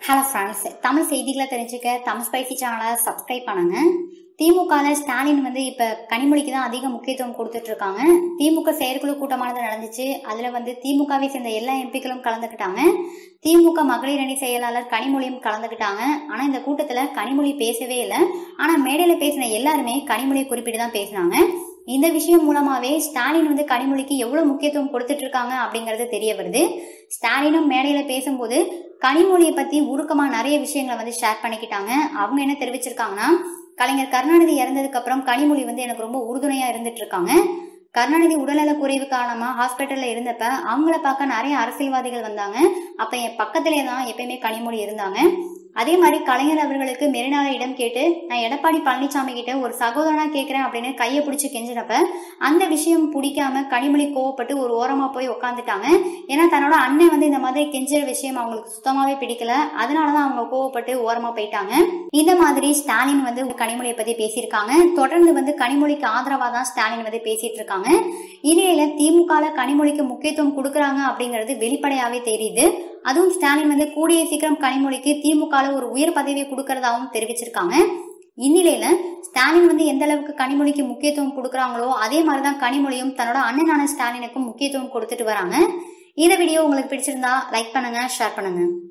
hello friends Tamil செய்திகளை தெரிஞ்சுக்க Tamil spicy சேனலை சப்ஸ்கிரைப் பண்ணுங்க திமுகவில் ஸ்டாலின் வந்து இப்போ கனிமொழிக்கு தான் அதிக முக்கியத்துவம் கொடுத்துட்டு இருக்காங்க திமுக செயற்குழு கூட்டமானது நடந்துச்சு அதில் வந்து திமுகவை சேர்ந்த எல்லா எம்பிக்களும் கலந்துக்கிட்டாங்க திமுக மகளிர் அணி செயலாளர் கனிமொழியும் கலந்துக்கிட்டாங்க ஆனால் இந்த கூட்டத்தில் கனிமொழி பேசவே இல்லை ஆனால் மேடையில் பேசின எல்லாருமே கனிமொழி குறிப்பிட்டு தான் பேசினாங்க இந்த விஷயம் மூலமாவே ஸ்டாலின் வந்து கனிமொழிக்கு எவ்வளவு முக்கியத்துவம் கொடுத்துட்டு இருக்காங்க அப்படிங்கறது தெரிய வருது ஸ்டாலினும் மேடையில பேசும்போது கனிமொழியை பத்தி உருக்கமா நிறைய விஷயங்களை வந்து ஷேர் பண்ணிக்கிட்டாங்க அவங்க என்ன தெரிவிச்சிருக்காங்கன்னா கலைஞர் கருணாநிதி இறந்ததுக்கு அப்புறம் கனிமொழி வந்து எனக்கு ரொம்ப உறுதுணையா இருந்துட்டு இருக்காங்க கருணாநிதி உடல்நல குறைவு காரணமா ஹாஸ்பிட்டல்ல இருந்தப்ப அவங்கள பார்க்க நிறைய அரசியல்வாதிகள் வந்தாங்க அப்ப என் பக்கத்திலே தான் எப்பயுமே கனிமொழி இருந்தாங்க அதே மாதிரி கலைஞர் அவர்களுக்கு மெரினால இடம் கேட்டு நான் எடப்பாடி பழனிசாமி கிட்ட ஒரு சகோதரனா கேட்கிறேன் அப்படின்னு கையை பிடிச்சி கெஞ்சினப்ப அந்த விஷயம் பிடிக்காம கனிமொழி கோவப்பட்டு ஒரு ஓரமா போய் உட்காந்துட்டாங்க ஏன்னா தன்னோட அண்ணன் வந்து இந்த மாதிரி கெஞ்சுற விஷயம் அவங்களுக்கு சுத்தமாவே பிடிக்கல அதனாலதான் அவங்க கோவப்பட்டு ஓரமா போயிட்டாங்க இந்த மாதிரி ஸ்டாலின் வந்து கனிமொழியை பத்தி பேசியிருக்காங்க தொடர்ந்து வந்து கனிமொழிக்கு ஆதரவா தான் ஸ்டாலின் வந்து பேசிட்டு இருக்காங்க இனியில திமுக கனிமொழிக்கு முக்கியத்துவம் கொடுக்கறாங்க அப்படிங்கிறது வெளிப்படையாவே தெரியுது அதுவும் ஸ்டாலின் வந்து கூடிய சீக்கிரம் கனிமொழிக்கு திமுக ஒரு உயர் பதவியை கொடுக்கறதாகவும் தெரிவிச்சிருக்காங்க இந்நிலையில ஸ்டாலின் வந்து எந்த அளவுக்கு கனிமொழிக்கு முக்கியத்துவம் கொடுக்குறாங்களோ அதே மாதிரிதான் கனிமொழியும் தன்னோட அண்ணனான ஸ்டாலினுக்கும் முக்கியத்துவம் கொடுத்துட்டு வராங்க இந்த வீடியோ உங்களுக்கு பிடிச்சிருந்தா லைக் பண்ணுங்க ஷேர் பண்ணுங்க